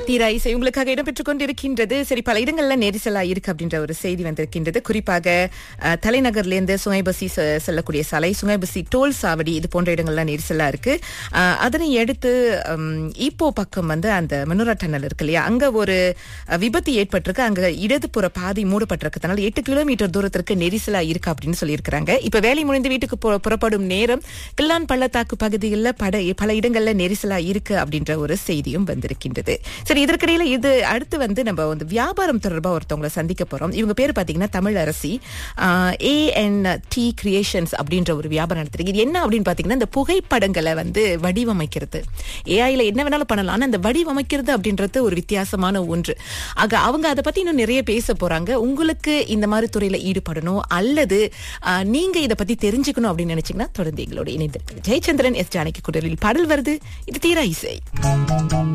தீரா இசை உங்களுக்காக இடம்பெற்றுக் கொண்டிருக்கின்றது சரி பல இடங்கள்ல நெரிசலா இருக்கு அப்படின்ற ஒரு செய்தி வந்திருக்கின்றது குறிப்பாக அஹ், தலைநகர்லேருந்து சுங்கைபசி செ- செல்லக்கூடிய சாலை சுங்கைபசி டோல் சாவடி இது போன்ற இடங்கள்ல நெரிசலா இருக்கு அஹ், அதனை அடுத்து ஹம், ஈப்போ பக்கம் வந்து அந்த மனோரா டன்னல் இருக்கு இல்லையா அங்க ஒரு அஹ், விபத்து ஏற்பட்டிருக்கு அங்க இடதுபுற பாதை மூடப்பட்டிருக்கிறதுனால எட்டு கிலோமீட்டர் தூரத்திற்கு நெரிசலா இருக்கு அப்படின்னு சொல்லியிருக்கிறாங்க இப்ப வேலை முடிந்து வீட்டுக்கு பு- புறப்படும் நேரம் கில்லான் பள்ளத்தாக்கு பகுதிகளில் பட பல இடங்கள்ல நெரிசலா இருக்கு அப்படின்ற ஒரு செய்தியும் வந்திருக்கின்றது சரி இதற்கிடையில இது அடுத்து வந்து நம்ம வந்து வியாபாரம் தொடர்பா ஒருத்தவங்களை சந்திக்க போறோம் இவங்க பேர் பாத்தீங்கன்னா Tamil Arasi A N T creations அப்படின்ற ஒரு வியாபாரம் நடத்துறீங்க இது என்ன அப்படின்னு பாத்தீங்கன்னா இந்த புகைப்படங்களை வந்து வடிவமைக்கிறது ஏஐல என்ன வேணாலும் பண்ணலாம் ஆனா இந்த வடிவமைக்கிறது அப்படின்றது ஒரு வித்தியாசமான ஒன்று ஆக அவங்க அதை பத்தி இன்னும் நிறைய பேச போறாங்க உங்களுக்கு இந்த மாதிரி துறையில ஈடுபடணும் அல்லது ஆஹ், நீங்க இதை பத்தி தெரிஞ்சுக்கணும் அப்படின்னு நினைச்சீங்கன்னா தொடர்ந்து எங்களோட இணைந்திருக்கு ஜெயச்சந்திரன் எஸ் ஜானகி குடலில் பாடல் வருது இது தீரா இசை